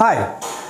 hi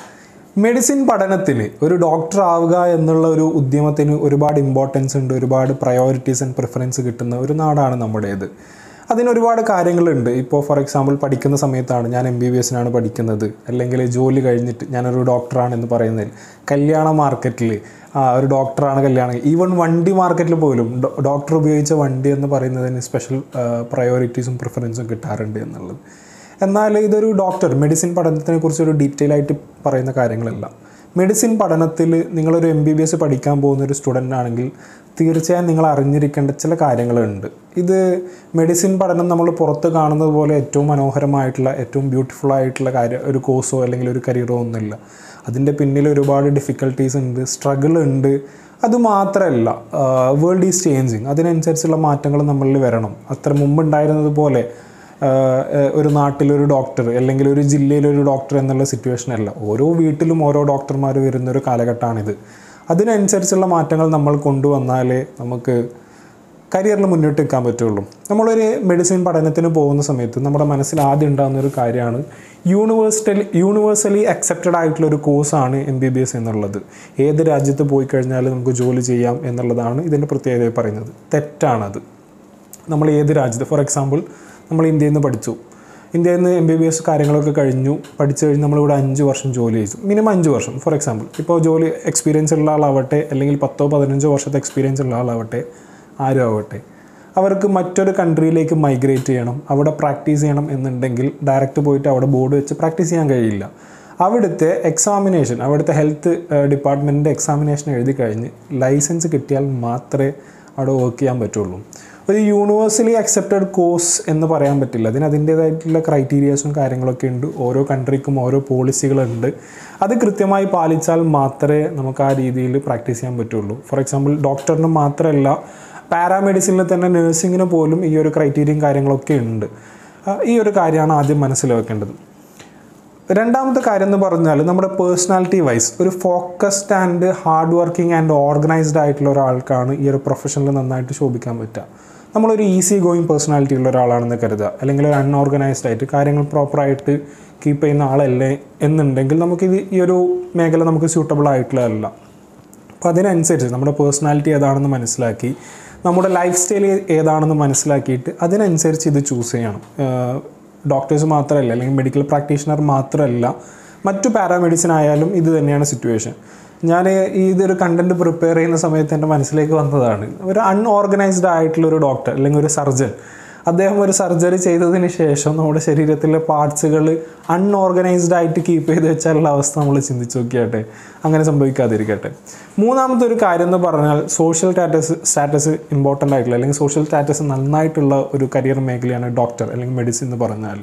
medicine പഠനത്തിൽ ഒരു doctor ആവുക എന്നുള്ള ഒരു ഉദ്യമത്തിന് ഒരുപാട് ഇമ്പോർട്ടൻസ് ഉണ്ട് ഒരുപാട് പ്രയോറിറ്റീസ് ആൻഡ് പ്രിഫറൻസ് കിട്ടുന്ന ഒരു നാടാണ് നമ്മുടേത് അതിന് ഒരുപാട് കാര്യങ്ങളുണ്ട് ഇപ്പോൾ ഫോർ എക്സാമ്പിൾ പഠിക്കുന്ന സമയത്താണ് ഞാൻ എം ബി ബി എസിനാണ് പഠിക്കുന്നത് അല്ലെങ്കിൽ ജോലി കഴിഞ്ഞിട്ട് ഞാനൊരു ഡോക്ടറാണെന്ന് പറയുന്നതിൽ കല്യാണ മാർക്കറ്റിൽ ആ ഒരു ഡോക്ടറാണ് കല്യാണം ഈവൻ വണ്ടി മാർക്കറ്റിൽ പോലും ഡോ- ഡോക്ടർ ഉപയോഗിച്ച വണ്ടി എന്ന് പറയുന്നതിന് സ്പെഷ്യൽ പ്രയോറിറ്റീസും പ്രിഫറൻസും കിട്ടാറുണ്ട് എന്നുള്ളത് എന്നാൽ ഇതൊരു ഡോക്ടർ മെഡിസിൻ പഠനത്തിനെ കുറിച്ച് ഒരു ഡീറ്റെയിൽ ആയിട്ട് പറയുന്ന കാര്യങ്ങളല്ല മെഡിസിൻ പഠനത്തിൽ നിങ്ങളൊരു എം ബി ബി എസ് പഠിക്കാൻ പോകുന്ന ഒരു സ്റ്റുഡൻ്റ് ആണെങ്കിൽ തീർച്ചയായും നിങ്ങൾ അറിഞ്ഞിരിക്കേണ്ട ചില കാര്യങ്ങളുണ്ട് ഇത് മെഡിസിൻ പഠനം നമ്മൾ പുറത്ത് കാണുന്നത് പോലെ ഏറ്റവും മനോഹരമായിട്ടുള്ള ഏറ്റവും ബ്യൂട്ടിഫുൾ ആയിട്ടുള്ള കാര്യം ഒരു കോഴ്സോ അല്ലെങ്കിൽ ഒരു കരിയറോ ഒന്നുമില്ല അതിൻ്റെ പിന്നിൽ ഒരുപാട് ഡിഫിക്കൽട്ടീസ് ഉണ്ട് സ്ട്രഗിൾ ഉണ്ട് അതുമാത്രമല്ല വേൾഡ് ഈസ് ചേഞ്ചിങ് അതിനനുസരിച്ചുള്ള മാറ്റങ്ങൾ നമ്മളിൽ വരണം അത്ര മുമ്പ് ഉണ്ടായിരുന്നത് പോലെ ആഹ് ഒരു നാട്ടിലൊരു ഡോക്ടർ അല്ലെങ്കിൽ ഒരു ജില്ലയിലൊരു ഡോക്ടർ എന്നുള്ള സിറ്റുവേഷൻ അല്ല ഓരോ വീട്ടിലും ഓരോ ഡോക്ടർമാർ വരുന്ന ഒരു കാലഘട്ടമാണിത് അതിനനുസരിച്ചുള്ള മാറ്റങ്ങൾ നമ്മൾ കൊണ്ടുവന്നാലേ നമുക്ക് കരിയറിൽ മുന്നോട്ട് നിൽക്കാൻ പറ്റുള്ളൂ നമ്മളൊരു മെഡിസിൻ പഠനത്തിന് പോകുന്ന സമയത്ത് നമ്മുടെ മനസ്സിൽ ആദ്യം ഉണ്ടാകുന്ന ഒരു കാര്യമാണ് യൂണിവേഴ്സിറ്റലി യൂണിവേഴ്സലി അക്സെപ്റ്റഡ് ആയിട്ടുള്ള ഒരു കോഴ്സാണ് എം ബി ബി എസ് എന്നുള്ളത് ഏത് രാജ്യത്ത് പോയി കഴിഞ്ഞാലും നമുക്ക് ജോലി ചെയ്യാം എന്നുള്ളതാണ് ഇതിൻ്റെ പ്രത്യേകത പറയുന്നത് തെറ്റാണത് നമ്മൾ ഏത് രാജ്യത്ത് ഫോർ എക്സാമ്പിൾ നമ്മൾ ഇന്ത്യയിൽ നിന്ന് പഠിച്ചു ഇന്ത്യയിൽ നിന്ന് എം ബി ബി എസ് കാര്യങ്ങളൊക്കെ കഴിഞ്ഞു പഠിച്ചു കഴിഞ്ഞ് നമ്മളിവിടെ അഞ്ച് വർഷം ജോലി ചെയ്തു മിനിമം അഞ്ച് വർഷം ഫോർ എക്സാമ്പിൾ ഇപ്പോൾ ജോലി എക്സ്പീരിയൻസ് ഉള്ള ആളാവട്ടെ അല്ലെങ്കിൽ പത്തോ പതിനഞ്ചോ വർഷത്തെ എക്സ്പീരിയൻസ് ഉള്ള ആളാവട്ടെ ആരും ആവട്ടെ അവർക്ക് മറ്റൊരു കൺട്രിയിലേക്ക് മൈഗ്രേറ്റ് ചെയ്യണം അവിടെ പ്രാക്ടീസ് ചെയ്യണം എന്നുണ്ടെങ്കിൽ ഡയറക്റ്റ് പോയിട്ട് അവിടെ ബോർഡ് വെച്ച് പ്രാക്ടീസ് ചെയ്യാൻ കഴിയില്ല അവിടുത്തെ എക്സാമിനേഷൻ അവിടുത്തെ ഹെൽത്ത് ഡിപ്പാർട്ട്മെൻറ്റിൻ്റെ എക്സാമിനേഷൻ എഴുതി കഴിഞ്ഞ് ലൈസൻസ് കിട്ടിയാൽ മാത്രമേ അവിടെ വർക്ക് ചെയ്യാൻ പറ്റുള്ളൂ ഒരു യൂണിവേഴ്സലി അക്സെപ്റ്റഡ് കോഴ്സ് എന്ന് പറയാൻ പറ്റില്ല അതിന് അതിൻ്റേതായിട്ടുള്ള ക്രൈറ്റീരിയാസും കാര്യങ്ങളൊക്കെ ഉണ്ട് ഓരോ കൺട്രിക്കും ഓരോ പോളിസികളുണ്ട് അത് കൃത്യമായി പാലിച്ചാൽ മാത്രമേ നമുക്ക് ആ രീതിയിൽ പ്രാക്ടീസ് ചെയ്യാൻ പറ്റുള്ളൂ ഫോർ എക്സാമ്പിൾ ഡോക്ടറിന് മാത്രമല്ല പാരാമെഡിസിനിൽ തന്നെ നഴ്സിങ്ങിന് പോലും ഈ ഒരു ക്രൈറ്റീരിയയും കാര്യങ്ങളൊക്കെ ഉണ്ട് ആ, ഈ ഒരു കാര്യമാണ് ആദ്യം മനസ്സിലാക്കേണ്ടത് രണ്ടാമത്തെ കാര്യം എന്ന് പറഞ്ഞാൽ നമ്മുടെ പേഴ്സണാലിറ്റി വൈസ് ഒരു focused and hard working and organised ആയിട്ടുള്ള ഒരാൾക്കാണ് ഈ ഒരു പ്രൊഫഷനിൽ നന്നായിട്ട് ശോഭിക്കാൻ പറ്റുക നമ്മളൊരു ഈസി ഗോയിങ് പേഴ്സണാലിറ്റി ഉള്ള ഒരാളാണെന്ന് കരുതുക അല്ലെങ്കിൽ ഒരു അൺഓർഗനൈസ്ഡ് ആയിട്ട് കാര്യങ്ങൾ പ്രോപ്പറായിട്ട് കീപ്പ് ചെയ്യുന്ന ആളല്ലേ എന്നുണ്ടെങ്കിൽ നമുക്കിത് ഈ ഒരു മേഖല നമുക്ക് സ്യൂട്ടബിൾ ആയിട്ടുള്ളതല്ല അപ്പോൾ അതിനനുസരിച്ച് നമ്മുടെ പേഴ്സണാലിറ്റി ഏതാണെന്ന് മനസ്സിലാക്കി നമ്മുടെ ലൈഫ് സ്റ്റൈൽ ഏതാണെന്ന് മനസ്സിലാക്കിയിട്ട് അതിനനുസരിച്ച് ഇത് ചൂസ് ചെയ്യണം ഡോക്ടേഴ്സ് മാത്രമല്ല അല്ലെങ്കിൽ മെഡിക്കൽ പ്രാക്ടീഷണർ മാത്രമല്ല മറ്റു പാരാമെഡിസിൻ ആയാലും ഇത് തന്നെയാണ് സിറ്റുവേഷൻ ഞാൻ ഇതൊരു കണ്ടൻറ്റ് പ്രിപ്പയർ ചെയ്യുന്ന സമയത്ത് എൻ്റെ മനസ്സിലേക്ക് വന്നതാണ് ഒരു അൺഓർഗനൈസ്ഡ് ആയിട്ടുള്ള ഒരു ഡോക്ടർ അല്ലെങ്കിൽ ഒരു സർജൻ അദ്ദേഹം ഒരു സർജറി ചെയ്തതിന് ശേഷം നമ്മുടെ ശരീരത്തിലെ പാർട്സുകൾ അൺഓർഗനൈസ്ഡ് ആയിട്ട് കീപ്പ് ചെയ്ത് വെച്ചാലുള്ള അവസ്ഥ നമ്മൾ ചിന്തിച്ച് നോക്കിയാട്ടെ അങ്ങനെ സംഭവിക്കാതിരിക്കട്ടെ മൂന്നാമത്തെ ഒരു കാര്യം എന്ന് പറഞ്ഞാൽ സോഷ്യൽ സ്റ്റാറ്റസ് സ്റ്റാറ്റസ് ഇമ്പോർട്ടൻ്റ് ആയിട്ടുള്ള അല്ലെങ്കിൽ സോഷ്യൽ സ്റ്റാറ്റസ് നന്നായിട്ടുള്ള ഒരു കരിയർ മേഖലയാണ് ഡോക്ടർ അല്ലെങ്കിൽ മെഡിസിൻ എന്ന് പറഞ്ഞാൽ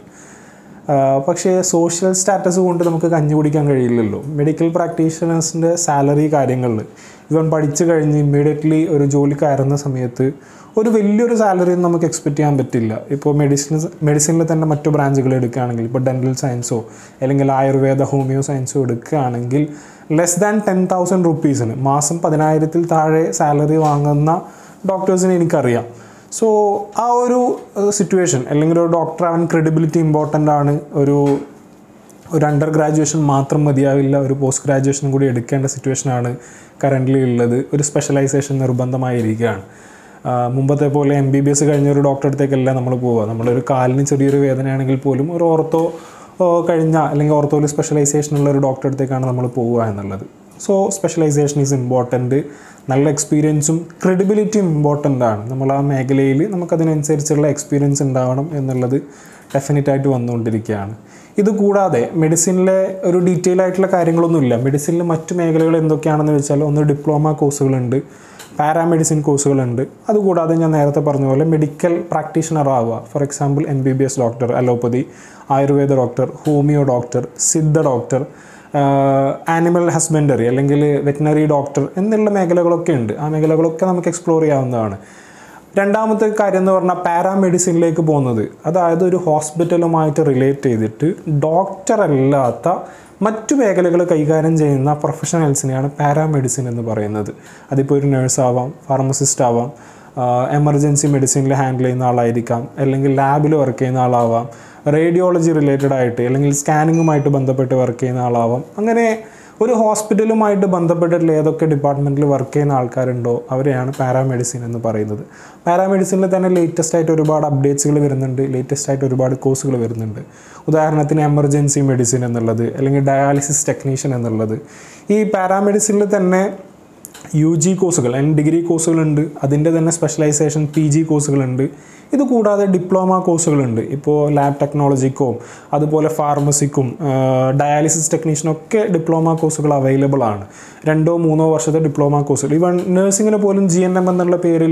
ആഹ് പക്ഷേ സോഷ്യൽ സ്റ്റാറ്റസ് കൊണ്ട് നമുക്ക് കഞ്ഞി കുടിക്കാൻ കഴിയില്ലല്ലോ മെഡിക്കൽ പ്രാക്ടീഷണേഴ്സിൻ്റെ സാലറി കാര്യങ്ങളിൽ ഇവൻ പഠിച്ചു കഴിഞ്ഞ് ഇമ്മീഡിയറ്റ്ലി ഒരു ജോലി കയറുന്ന സമയത്ത് ഒരു വലിയൊരു സാലറി ഒന്നും നമുക്ക് എക്സ്പെക്റ്റ് ചെയ്യാൻ പറ്റില്ല ഇപ്പോൾ മെഡിസിൻ മെഡിസിനിൽ തന്നെ മറ്റു ബ്രാഞ്ചുകൾ എടുക്കുകയാണെങ്കിൽ ഇപ്പോൾ ഡെൻറ്റൽ സയൻസോ അല്ലെങ്കിൽ ആയുർവേദ ഹോമിയോ സയൻസോ എടുക്കുകയാണെങ്കിൽ ലെസ് ദാൻ ടെൻ തൗസൻഡ് റുപ്പീസിന് മാസം പതിനായിരത്തിൽ താഴെ സാലറി വാങ്ങുന്ന ഡോക്ടേഴ്സിനെ എനിക്കറിയാം സോ ആ ഒരു സിറ്റുവേഷൻ അല്ലെങ്കിൽ ഒരു ഡോക്ടർ അവൻ ക്രെഡിബിലിറ്റി ഇമ്പോർട്ടൻ്റ് ആണ് ഒരു ഒരു അണ്ടർ ഗ്രാജുവേഷൻ മാത്രം മതിയാവില്ല ഒരു പോസ്റ്റ് ഗ്രാജുവേഷനും കൂടി എടുക്കേണ്ട സിറ്റുവേഷനാണ് കറൻ്റ്ലി ഉള്ളത് ഒരു സ്പെഷ്യലൈസേഷൻ നിർബന്ധമായിരിക്കുകയാണ് ആ, മുമ്പത്തെ പോലെ എം ബി ബി എസ് കഴിഞ്ഞ ഒരു ഡോക്ടറെ അടുത്തേക്കല്ല നമ്മൾ പോവുക നമ്മളൊരു കാലിന് ചെറിയൊരു വേദനയാണെങ്കിൽ പോലും ഒരു ഓർത്തോ ഓ, കഴിഞ്ഞ അല്ലെങ്കിൽ ഓർത്തോയിൽ സ്പെഷ്യലൈസേഷൻ ഉള്ള ഒരു ഡോക്ടറെ അടുത്തേക്കാണ് നമ്മൾ പോവുക എന്നുള്ളത് സോ സ്പെഷ്യലൈസേഷൻ ഈസ് ഇമ്പോർട്ടൻറ്റ് നല്ല എക്സ്പീരിയൻസും ക്രെഡിബിലിറ്റിയും ഇമ്പോർട്ടൻ്റ് ആണ് നമ്മൾ ആ മേഖലയിൽ നമുക്കതിനനുസരിച്ചുള്ള എക്സ്പീരിയൻസ് ഉണ്ടാവണം എന്നുള്ളത് ഡെഫിനറ്റ് ആയിട്ട് വന്നുകൊണ്ടിരിക്കുകയാണ് ഇത് കൂടാതെ മെഡിസിനിലെ ഒരു ഡീറ്റെയിൽ ആയിട്ടുള്ള കാര്യങ്ങളൊന്നുമില്ല മെഡിസിനിൽ മറ്റു മേഖലകൾ എന്തൊക്കെയാണെന്ന് വെച്ചാൽ ഒന്ന് ഡിപ്ലോമ കോഴ്സുകളുണ്ട് പാരാമെഡിസിൻ കോഴ്സുകളുണ്ട് അതുകൂടാതെ ഞാൻ നേരത്തെ പറഞ്ഞ പോലെ മെഡിക്കൽ പ്രാക്ടീഷണർ ആവുക for example M B B S doctor allopathy Ayurveda doctor homeo doctor Siddha doctor animal husbandry അല്ലെങ്കിൽ വെറ്റിനറി ഡോക്ടർ എന്നുള്ള മേഖലകളൊക്കെ ഉണ്ട് ആ മേഖലകളൊക്കെ നമുക്ക് എക്സ്പ്ലോർ ചെയ്യാവുന്നതാണ് രണ്ടാമത്തെ കാര്യം എന്ന് പറഞ്ഞാൽ പാരാമെഡിസിനിലേക്ക് പോകുന്നത് അതായത് ഒരു ഹോസ്പിറ്റലുമായിട്ട് റിലേറ്റ് ചെയ്തിട്ട് ഡോക്ടർ അല്ലാത്ത മറ്റു മേഖലകൾ കൈകാര്യം ചെയ്യുന്ന പ്രൊഫഷണൽസിനെയാണ് പാരാമെഡിസിൻ എന്ന് പറയുന്നത് അതിപ്പോൾ ഒരു നേഴ്സ് ആവാം ഫാർമസിസ്റ്റ് ആവാം എമർജൻസി മെഡിസിനിൽ ഹാൻഡിൽ ചെയ്യുന്ന ആളായിരിക്കാം അല്ലെങ്കിൽ ലാബിൽ വർക്ക് ചെയ്യുന്ന ആളാവാം റേഡിയോളജി റിലേറ്റഡ് ആയിട്ട് അല്ലെങ്കിൽ സ്കാനിങ്ങുമായിട്ട് ബന്ധപ്പെട്ട് വർക്ക് ചെയ്യുന്ന ആളാവാം അങ്ങനെ ഒരു ഹോസ്പിറ്റലുമായിട്ട് ബന്ധപ്പെട്ടിട്ടുള്ള ഏതൊക്കെ ഡിപ്പാർട്ട്മെൻറ്റിൽ വർക്ക് ചെയ്യുന്ന ആൾക്കാരുണ്ടോ അവരെയാണ് പാരാമെഡിസിൻ എന്ന് പറയുന്നത് പാരാമെഡിസിനിൽ തന്നെ ലേറ്റസ്റ്റ് ആയിട്ട് ഒരുപാട് അപ്ഡേറ്റ്സുകൾ വരുന്നുണ്ട് ലേറ്റസ്റ്റ് ആയിട്ട് ഒരുപാട് കോഴ്സുകൾ വരുന്നുണ്ട് ഉദാഹരണത്തിന് എമർജൻസി മെഡിസിൻ എന്നുള്ളത് അല്ലെങ്കിൽ ഡയാലിസിസ് ടെക്നീഷ്യൻ എന്നുള്ളത് ഈ പാരാമെഡിസിനിൽ തന്നെ യു ജി കോഴ്സുകൾ ആൻഡ് ഡിഗ്രി കോഴ്സുകളുണ്ട് അതിൻ്റെ തന്നെ സ്പെഷ്യലൈസേഷൻ പി ജി കോഴ്സുകളുണ്ട് ഇത് കൂടാതെ ഡിപ്ലോമ കോഴ്സുകളുണ്ട് ഇപ്പോൾ ലാബ് ടെക്നോളജിക്കും അതുപോലെ ഫാർമസിക്കും ഡയാലിസിസ് ടെക്നീഷ്യനൊക്കെ ഡിപ്ലോമ കോഴ്സുകൾ അവൈലബിൾ ആണ് രണ്ടോ മൂന്നോ വർഷത്തെ ഡിപ്ലോമ കോഴ്സുകൾ ഈവൺ നഴ്സിങ്ങിന് പോലും ജി എൻ എം എന്നുള്ള പേരിൽ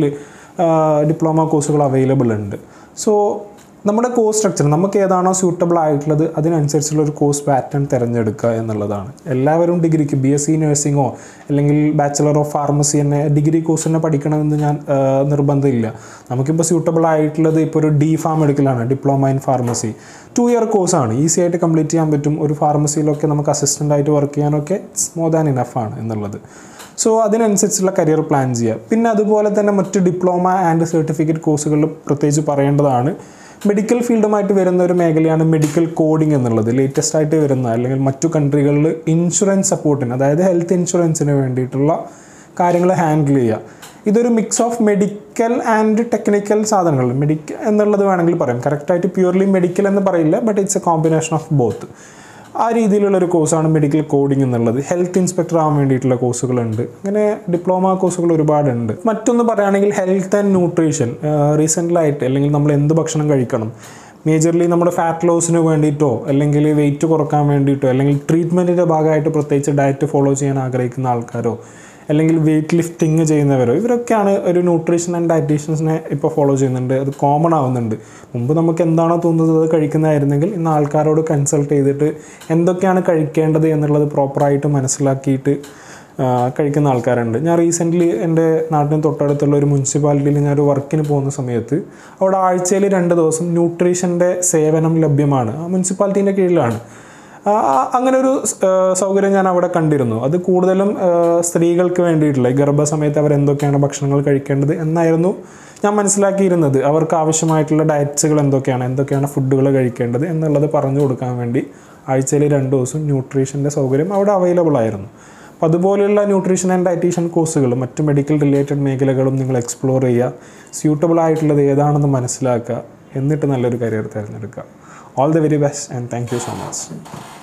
ഡിപ്ലോമ കോഴ്സുകൾ അവൈലബിൾ ഉണ്ട് സോ നമ്മുടെ കോഴ്സ് സ്ട്രക്ചർ നമുക്ക് ഏതാണോ സ്യൂട്ടബിൾ ആയിട്ടുള്ളത് അതിനനുസരിച്ചുള്ള ഒരു കോഴ്സ് പാറ്റേൺ തിരഞ്ഞെടുക്കുക എന്നുള്ളതാണ് എല്ലാവരും ഡിഗ്രിക്ക് ബി എസ് സി നഴ്സിങ്ങോ അല്ലെങ്കിൽ ബാച്ചിലർ ഓഫ് ഫാർമസി തന്നെ ഡിഗ്രി കോഴ്സ് തന്നെ പഠിക്കണമെന്ന് ഞാൻ ആ, നിർബന്ധമില്ല നമുക്കിപ്പോൾ സ്യൂട്ടബിൾ ആയിട്ടുള്ളത് ഇപ്പോൾ ഒരു ഡി ഫാം എടുക്കലാണ് diploma in pharmacy two year കോഴ്സാണ് ഈസി ആയിട്ട് കംപ്ലീറ്റ് ചെയ്യാൻ പറ്റും ഒരു ഫാർമസിയിലൊക്കെ നമുക്ക് അസിസ്റ്റൻ്റ് ആയിട്ട് വർക്ക് ചെയ്യാനൊക്കെ മോർ ദാൻ ഇനഫ് ആണ് എന്നുള്ളത് സോ അതിനനുസരിച്ചുള്ള കരിയർ പ്ലാൻ ചെയ്യുക പിന്നെ അതുപോലെ തന്നെ മറ്റ് ഡിപ്ലോമ ആൻഡ് സർട്ടിഫിക്കറ്റ് കോഴ്സുകളിൽ പ്രത്യേകിച്ച് പറയേണ്ടതാണ് മെഡിക്കൽ ഫീൽഡുമായിട്ട് വരുന്ന ഒരു മേഖലയാണ് മെഡിക്കൽ കോഡിംഗ് എന്നുള്ളത് ലേറ്റസ്റ്റ് ആയിട്ട് വരുന്ന അല്ലെങ്കിൽ മറ്റു കൺട്രികളിൽ ഇൻഷുറൻസ് സപ്പോർട്ടിന് അതായത് ഹെൽത്ത് ഇൻഷുറൻസിന് വേണ്ടിയിട്ടുള്ള കാര്യങ്ങൾ ഹാൻഡിൽ ചെയ്യുക ഇതൊരു mix of medical and technical സാധനങ്ങൾ മെഡിക്കൽ എന്നുള്ളത് വേണമെങ്കിൽ പറയാം കറക്റ്റായിട്ട് പ്യൂർലി മെഡിക്കൽ എന്ന് പറയില്ല but it's a combination of both ആ രീതിയിലുള്ള ഒരു കോഴ്സാണ് മെഡിക്കൽ കോഡിംഗ് എന്നുള്ളത് ഹെൽത്ത് ഇൻസ്പെക്ടർ ആവാൻ വേണ്ടിയിട്ടുള്ള കോഴ്സുകളുണ്ട് അങ്ങനെ ഡിപ്ലോമ കോഴ്സുകൾ ഒരുപാടുണ്ട് മറ്റൊന്ന് പറയുകയാണെങ്കിൽ ഹെൽത്ത് ആൻഡ് ന്യൂട്രീഷൻ റീസെൻ്റിലായിട്ട് അല്ലെങ്കിൽ നമ്മൾ എന്ത് ഭക്ഷണം കഴിക്കണം മേജർലി നമ്മുടെ ഫാറ്റ് ലോസിന് വേണ്ടിയിട്ടോ അല്ലെങ്കിൽ വെയിറ്റ് കുറക്കാൻ വേണ്ടിയിട്ടോ അല്ലെങ്കിൽ ട്രീറ്റ്മെൻറ്റിൻ്റെ ഭാഗമായിട്ട് പ്രത്യേകിച്ച് ഡയറ്റ് ഫോളോ ചെയ്യാൻ ആഗ്രഹിക്കുന്ന ആൾക്കാരോ അല്ലെങ്കിൽ വെയിറ്റ് ലിഫ്റ്റിംഗ് ചെയ്യുന്നവരോ ഇവരൊക്കെയാണ് ഒരു ന്യൂട്രീഷൻ ആൻഡ് ഡയറ്റീഷ്യൻസിനെ ഇപ്പോൾ ഫോളോ ചെയ്യുന്നുണ്ട് അത് കോമൺ ആവുന്നുണ്ട് മുമ്പ് നമുക്ക് എന്താണോ തോന്നുന്നത് അത് കഴിക്കുന്നതായിരുന്നെങ്കിൽ ഇന്ന് ആൾക്കാരോട് കൺസൾട്ട് ചെയ്തിട്ട് എന്തൊക്കെയാണ് കഴിക്കേണ്ടത് എന്നുള്ളത് പ്രോപ്പറായിട്ട് മനസ്സിലാക്കിയിട്ട് ആ, കഴിക്കുന്ന ആൾക്കാരുണ്ട് ഞാൻ റീസെൻ്റ്ലി എൻ്റെ നാട്ടിന് തൊട്ടടുത്തുള്ള ഒരു മുനിസിപ്പാലിറ്റിയിൽ ഞാൻ ഒരു വർക്കിന് പോകുന്ന സമയത്ത് അവിടെ ആഴ്ചയിൽ രണ്ട് ദിവസം ന്യൂട്രീഷൻ്റെ സേവനം ലഭ്യമാണ് ആ മുനിസിപ്പാലിറ്റീൻ്റെ കീഴിലാണ് ആ, ആ, അങ്ങനെ ഒരു ആ, സൗകര്യം ഞാൻ അവിടെ കണ്ടിരുന്നു അത് കൂടുതലും ആ, സ്ത്രീകൾക്ക് വേണ്ടിയിട്ടുള്ള ഈ ഗർഭസമയത്ത് അവർ എന്തൊക്കെയാണ് ഭക്ഷണങ്ങൾ കഴിക്കേണ്ടത് എന്നായിരുന്നു ഞാൻ മനസ്സിലാക്കിയിരുന്നത് അവർക്ക് ആവശ്യമായിട്ടുള്ള ഡയറ്റ്സുകൾ എന്തൊക്കെയാണ് എന്തൊക്കെയാണ് ഫുഡുകൾ കഴിക്കേണ്ടത് എന്നുള്ളത് പറഞ്ഞു കൊടുക്കാൻ വേണ്ടി ആഴ്ചയിൽ രണ്ട് ദിവസം ന്യൂട്രീഷൻ്റെ സൗകര്യം അവിടെ അവൈലബിൾ ആയിരുന്നു അപ്പോൾ അതുപോലെയുള്ള ന്യൂട്രീഷൻ ആൻഡ് ഡയറ്റീഷ്യൻ കോഴ്സുകൾ മറ്റ് മെഡിക്കൽ റിലേറ്റഡ് മേഖലകളും നിങ്ങൾ എക്സ്പ്ലോർ ചെയ്യുക സ്യൂട്ടബിൾ ആയിട്ടുള്ളത് ഏതാണെന്ന് മനസ്സിലാക്കുക എന്നിട്ട് നല്ലൊരു കരിയർ തിരഞ്ഞെടുക്കുക all the very best and thank you so much